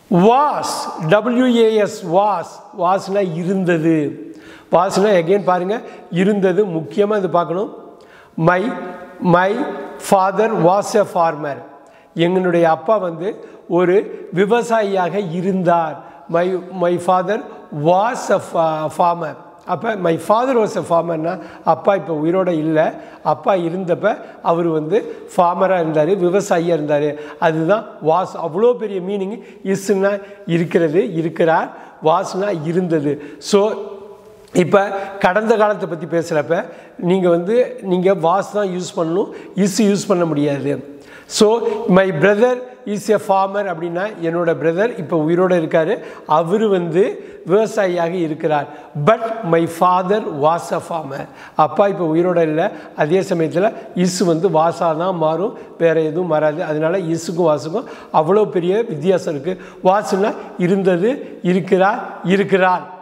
was WAS was வாஸ்னா இருந்தது வாஸ்னா again பாருங்கள் இருந்தது முக்கியமாக இது பார்க்கணும் my my father was a farmer எங்களுடைய அப்பா வந்து ஒரு விவசாயியாக இருந்தார் my my father was a farmer அப்போ மை ஃபாதர் வாஸ் அ ஃபார்மர்னா அப்பா இப்போ உயிரோட இல்லை அப்பா இருந்தப்ப அவர் வந்து ஃபார்மராக இருந்தார் விவசாயியாக இருந்தார் அதுதான் வாஸ் அவ்வளோ பெரிய மீனிங் இஸ்னா இருக்கிறது இருக்கிறார் வாஸ்னா இருந்தது ஸோ இப்போ கடந்த காலத்தை பற்றி பேசுகிறப்ப நீங்கள் வந்து நீங்கள் வாஸ் தான் யூஸ் பண்ணணும் இஸ் யூஸ் பண்ண முடியாது so my brother is a farmer அப்படின்னா என்னோட பிரதர் இப்போ உயிரோடு இருக்கார் அவர் வந்து விவசாயியாக இருக்கிறார் but my father was a farmer அப்பா இப்போ உயிரோட இல்லை அதே சமயத்தில் இஸ் வந்து வாசா தான் மாறும் வேறு எதுவும் மாறாது அதனால இஸுக்கும் வாசுக்கும் அவ்வளோ பெரிய வித்தியாசம் இருக்குது வாசுனா இருந்தது இருக்கிறார் இருக்கிறார்